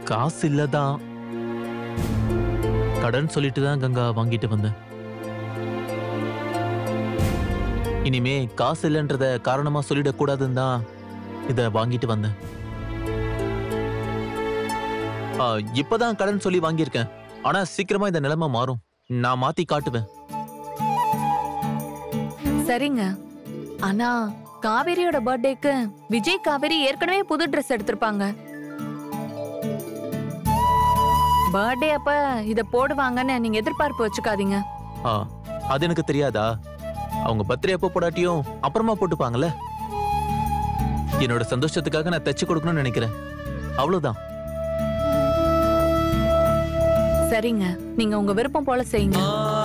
காசு இல்லதான் கடன் சொல்லிட்டு தான் கங்கா வாங்கிட்டு வந்தேன் இனிமே காசு இல்லைன்றத காரணமா சொல்லிடக்கூடாதுன்னு தான் இத வாங்கிட்டு வந்தேன் ஆ, இப்பதான் கடன் சொல்லி வாங்கியிருக்கேன் ஆனா சீக்கிரமா இந்த நிலைமை மாறும் நான் மாத்தி காட்டுவேன் சரிங்க ஆனா காவேரியோட பர்த்டேக்கு விஜய் காவேரி ஏற்கனவே புது ட்ரெஸ் எடுத்திருப்பாங்க பர்த்டே அப்ப இத போடுவாங்கன்னு நீங்க எதிர்பார்ப்பு வச்சுக்காதீங்க ஆ, அது எனக்கு தெரியாதா அவங்க பர்த்டே அப்போ போடாட்டியும் அப்புறமா போட்டுப்பாங்கல்ல என்னோட சந்தோஷத்துக்காக நான் தச்சு கொடுக்கணும்னு நினைக்கிறேன் அவ்வளவுதான் சரிங்க நீங்க உங்க விருப்பம் போல செய்யுங்க ஆ